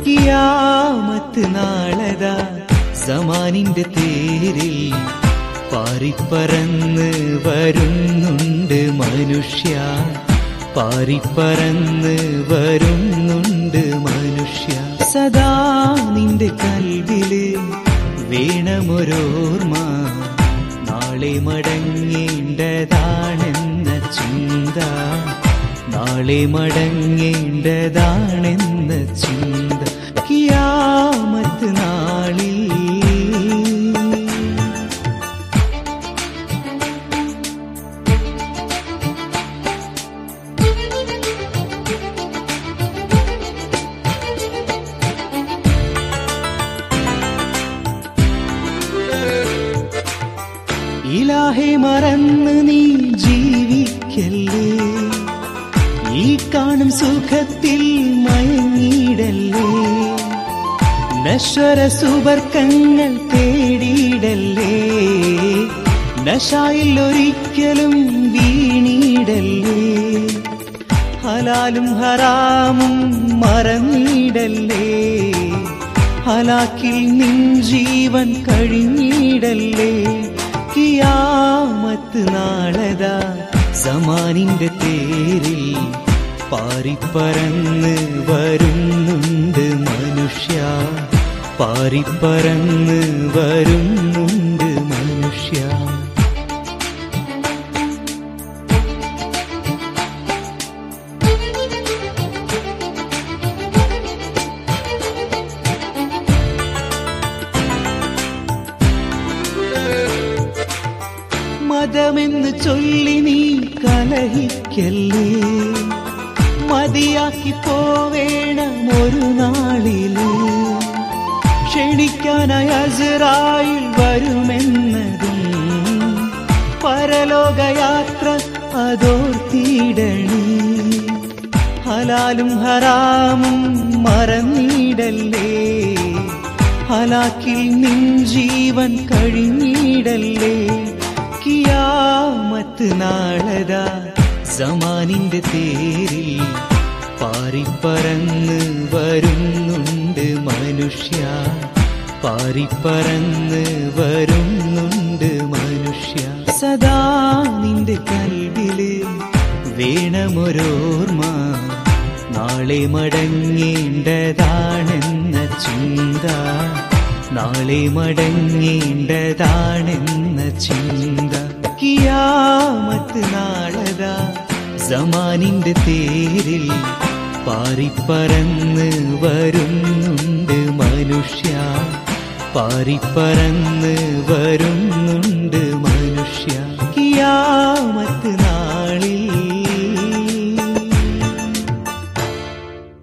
കിയാമത്ത് നാളതാ സമാനിന്റെ തേരിൽ പാറിപ്പറന്ന് വരുന്നുണ്ട് മനുഷ്യ പാറിപ്പറന്ന് വരുന്നുണ്ട് മനുഷ്യ സദാ നിന്റെ കൽവില് വേണമൊരോർമ്മ നാളെ മടങ്ങേണ്ടതാണെന്ന ചിന്ത നാളെ മടങ്ങേണ്ടതാണെന്ന ചിന്ത കിയാമത്ത് നാളിൽ ഇലാഹെ മറന്ന് നീ ജീവിക്കല്ലേ ഈ കാണും സുഖത്തിൽ മയങ്ങിയിടല്ലേ നശ്വര സുവർക്കങ്ങൾ തേടിയിടല്ലേ നശായിൽ ഒരിക്കലും വീണിടല്ലേ ഹലാലും ഹറാമും മറന്നിടല്ലേ ഹലാക്കിൽ നിൻ ജീവൻ കഴിഞ്ഞിടല്ലേ കിയാമത്ത് നാളതാ സമാനിന്റെ തേരിൽ പാറിപ്പറന്ന് വരുന്നുണ്ട് മനുഷ്യ പാറിപ്പറന്ന് വരുന്നുണ്ട് മനുഷ്യ മതമെന്ന് ചൊല്ലി നീ കലഹിക്കല്ലേ മതിയാക്കി പോവേണം ഒരു നാളില് ക്ഷണിക്കാനായി അസറായിൽ വരുമെന്നതും പരലോകയാത്ര അതോർത്തിടണേ ഹലാലും ഹറാമും മറന്നിടല്ലേ ഹലാക്കിൽ നിൻ ജീവൻ കഴിഞ്ഞിടല്ലേ കിയാമത്ത് നാളതാ സമാനിന്റെ തേരിൽ പാറിപ്പറന്ന് വരുന്നുണ്ട് മനുഷ്യ പാറിപ്പറന്ന് വരുന്നുണ്ട് മനുഷ്യ സദാ നിന്റെ കൽവില് വേണമൊരോർമ്മ നാളെ മടങ്ങേണ്ടതാണെന്ന ചിന്ത നാളെ മടങ്ങേണ്ടതാണെന്ന ചിന്ത കിയാമത്ത് നാളതാ സമാനിന്റെ തേരിൽ പാറിപ്പറന്ന് വരുന്നുണ്ട് മനുഷ്യ പാറിപ്പറന്ന് വരുന്നുണ്ട് മനുഷ്യ കിയാമത്ത് നാ